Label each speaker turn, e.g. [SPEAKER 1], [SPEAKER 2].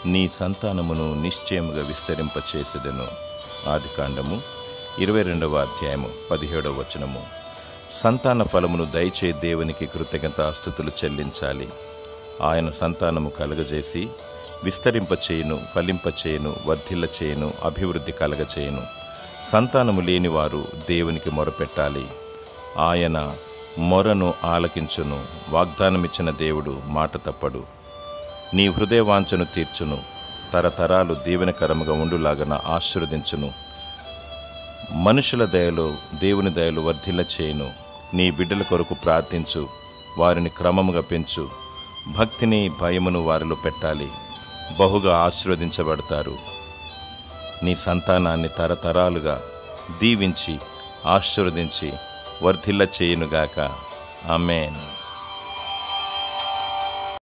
[SPEAKER 1] నీ సంతానమును నిశ్చయముగా విస్తరింపచేసేదను ఆది కాండము ఇరవై రెండవ అధ్యాయము పదిహేడవ వచనము సంతాన ఫలమును దయచే దేవునికి కృతజ్ఞతాస్థుతులు చెల్లించాలి ఆయన సంతానము కలగజేసి విస్తరింపచేయును ఫలింపచేయును వర్ధిల్ల చేయును అభివృద్ధి కలగచేయును సంతానము లేనివారు దేవునికి మొరపెట్టాలి ఆయన మొరను ఆలకించును వాగ్దానమిచ్చిన దేవుడు మాట తప్పడు నీ హృదయవాంఛను తీర్చును తరతరాలు దీవెనకరముగా ఉండులాగన ఆశీర్వదించును మనుషుల దయలో దేవుని దయలు వర్ధిల్ల చేయును నీ బిడ్డల కొరకు ప్రార్థించు వారిని క్రమముగా పెంచు భక్తిని భయమును వారిలో పెట్టాలి బహుగా ఆశీర్వదించబడతారు నీ సంతానాన్ని తరతరాలుగా దీవించి ఆశీర్వదించి వర్ధిల్ల చేయునుగాక ఆమెన్